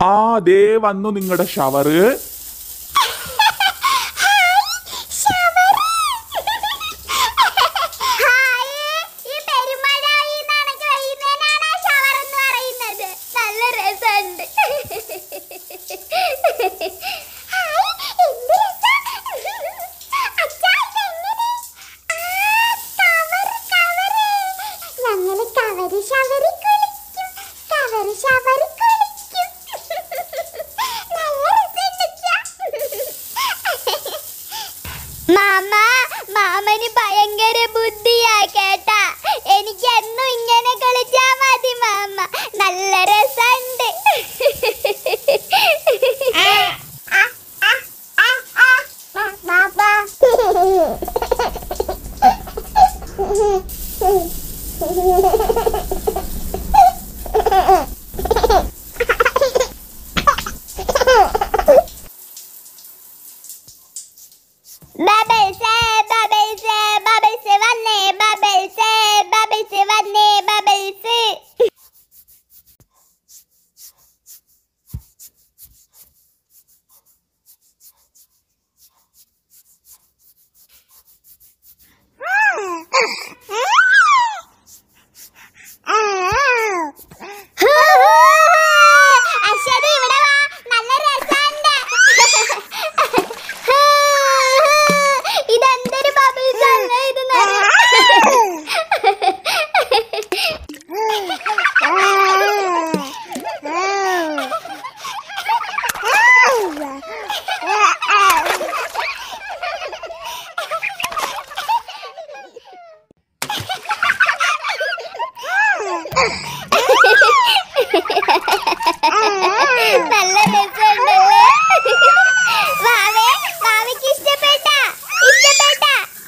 ആ ദേ വന്നു നിങ്ങളുടെ ഷവറ് ഈ പെരുമഴ ഈ നനക്ക് പെയ്യുന്നതിനാണ് ആ shower എന്ന് പറയുന്നത്. നല്ല രസമുണ്ട്. ഹായ്, എന്ത് രസാ. അച്ഛാ, ഇതെങ്ങനെ? ആ, cover, cover. ഞങ്ങള് cover shower ൽ കുളിക്കും. cover shower ൽ കുളിക്കും. നല്ല രസമുണ്ട് അച്ഛാ. മാമ മാമന് ഭയങ്കര ബുദ്ധിയാ കേട്ടാ എനിക്ക് എന്നും ഇങ്ങനെ കളിച്ചാ മതി മാമ നല്ല രസമുണ്ട് ബബിൾസ് ബബിൾസ് ബബിൾസ് വന്നേ ബബിൾസ് ബബിൾസ് വന്നേ ബബിൾസ് അശ്വതി ഇവിടെ വാ നല്ല രസമുണ്ട് ഇതെന്തൊരു ബബിൾസ് ആണ് ഇത് നല്ല രസമുണ്ടല്ലേ വാവേ വാവയ്ക്ക് ഇഷ്ടപ്പെട്ട ഇഷ്ടപ്പെട്ട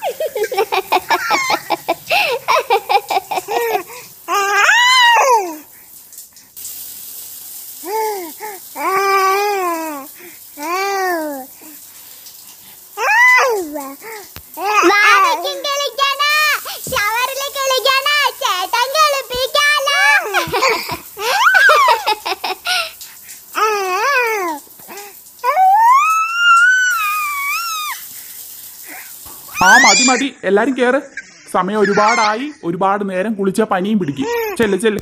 വാവയ്ക്കും കളിക്കാനാ ഷവറിൽ കളിക്കാനാ ചേട്ടൻ കളിപ്പിക്കാലോ ആ മതി മതി എല്ലാരും കേറ് സമയം ഒരുപാടായി ഒരുപാട് നേരം കുളിച്ച പനിയും പിടിക്കും ചെല്ല് ചെല്ല്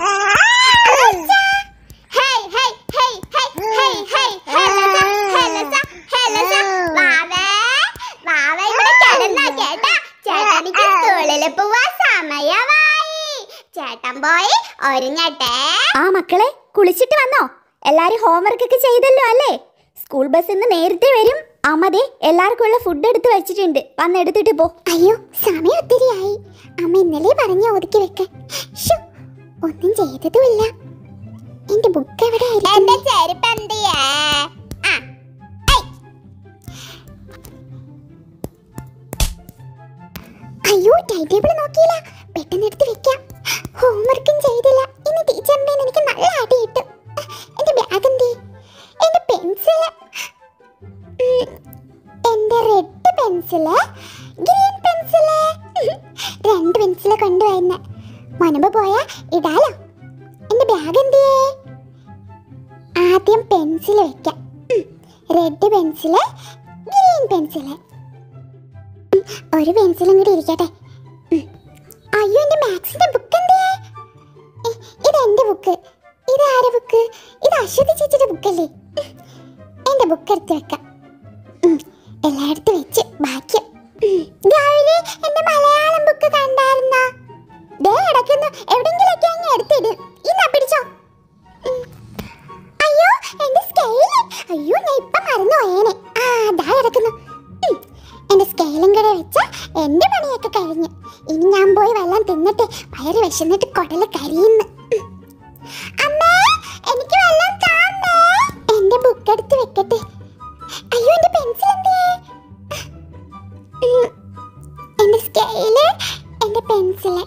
Hey, hey, hey, hey, hey, hey, ഹെലസ, ഹെലസ, ഹെലസ. വാവേ, വാവേ ഇവിടെ കിടന്നോ കേട്ടാ? ചേട്ടനിക്ക് സ്കൂളില് പോവാൻ സമയമായി. ചേട്ടൻ പോയി ഒരുങ്ങട്ടെ ആ മക്കളെ കുളിച്ചിട്ട് വന്നോ എല്ലാരും ഹോംവർക്ക് ഒക്കെ ചെയ്തല്ലോ അല്ലേ സ്കൂൾ ബസ് ഇന്ന് നേരത്തെ വരും അമ്മതെ എല്ലാവർക്കും ഉള്ള ഫുഡ് എടുത്ത് വെച്ചിട്ടുണ്ട് വന്ന് എടുത്തിട്ട് പോ അയ്യോ സമയം ഒത്തിരിയായി അമ്മ ഇന്നലെ പറഞ്ഞ ഒതുക്കി വെക്കാൻ ശ്ശോ, ഒന്നും ചെയ്തതുമില്ല എന്റെ ബുക്ക് എവിടെ എന്റെ ചെരുപ്പ് എന്തിയേ അയ്യോ ടൈം ടേബിൾ നോക്കിയില്ല പെട്ടെന്ന് എടുത്ത് വെക്കാം ഹോംവർക്കും ചെയ്തില്ല ഇന്ന് ടീച്ചറിന്റെ എനിക്ക് നല്ല അടി കിട്ടും എന്റെ ബാഗ് എന്തി എന്റെ പെൻസില് എന്റെ റെഡ് പെൻസില് ഗ്രീൻ പെൻസില് രണ്ട് പെൻസില് കൊണ്ടുവരുന്ന മുനമ്പ് പോയാ ഇടാലോ എന്റെ ബാഗ് എന്തിയേ ആദ്യം പെൻസിൽ വെക്കാം റെഡ് പെൻസില് ഗ്രീൻ പെൻസില് ഒരു പെൻസിലും കൂടി ഇരിക്കട്ടെ ഉം. അയ്യോ എന്റെ മാത്സിന്റെ ബുക്ക് എന്തിയേ ഏ, ഇത് എന്റെ ബുക്ക് ഇത് ആരെ ബുക്ക് ഇത് അശ്വതി ചേച്ചിയുടെ ബുക്കല്ലേ ഉം. എന്റെ ബുക്ക് എടുത്ത് വെക്കാം ഉം. എല്ലായിടത്തും വെച്ച് ബാക്കി ഗൗരി എന്റെ മലയാളം ബുക്ക് കണ്ടായിരുന്ന ദേ കിടക്കുന്നു എവിടെങ്കിലൊക്കെ അങ്ങ് എടുത്തിട് ഇന്നാ പിടിച്ചോ ഉം. അയ്യോ എന്റെ സ്കെയില് അയ്യോ ഞാൻ ഇപ്പൊ മറന്നു പോയേനെ ആ ദാ കിടക്കുന്നു ഉം. എന്റെ സ്കെയിലും കൂടെ വെച്ച എന്റെ പണിയൊക്കെ കഴിഞ്ഞു ഇനി ഞാൻ പോയി വെള്ളം തിന്നിട്ട് വയറ് വിശന്നിട്ട് കുടല് കരിയുന്നു ഉം. അമ്മേ എനിക്ക് വെള്ളം താമ്മേ എന്റെ ബുക്ക് എടുത്ത് വെക്കട്ടെ അയ്യോ എന്റെ പെൻസിൽ എന്തേ ഉം. എന്റെ സ്കെയില് എന്റെ പെൻസില്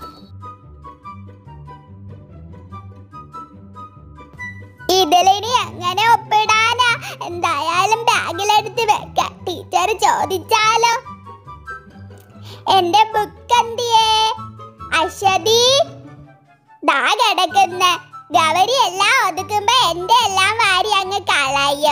ഇതിലിനി എങ്ങനെ ഒപ്പിടാനാ എന്തായാലും ബാഗിലെടുത്ത് വെക്കാം ടീച്ചർ ചോദിച്ചാലോ എന്റെ ബുക്ക് എന്തിയേ അശ്വതി ദാ കിടക്കുന്ന ഗൗരി എല്ലാം ഒതുക്കുമ്പോ എന്റെ എല്ലാം വാരി അങ്ങ് കള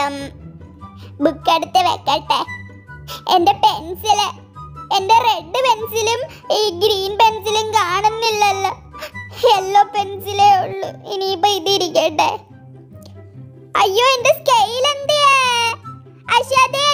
സങ്കടം ബുക്ക് എടുത്ത് വെക്കട്ടെ എന്റെ പെൻസില് എന്റെ റെഡ് പെൻസിലും ഈ ഗ്രീൻ പെൻസിലും കാണുന്നില്ലല്ലോ യെല്ലോ പെൻസിലേ ഉള്ളൂ ഇനിയിപ്പോ ഇതിരിക്കട്ടെ അയ്യോ എന്റെ സ്കെയിൽ എന്തിയേ അശ്വതേ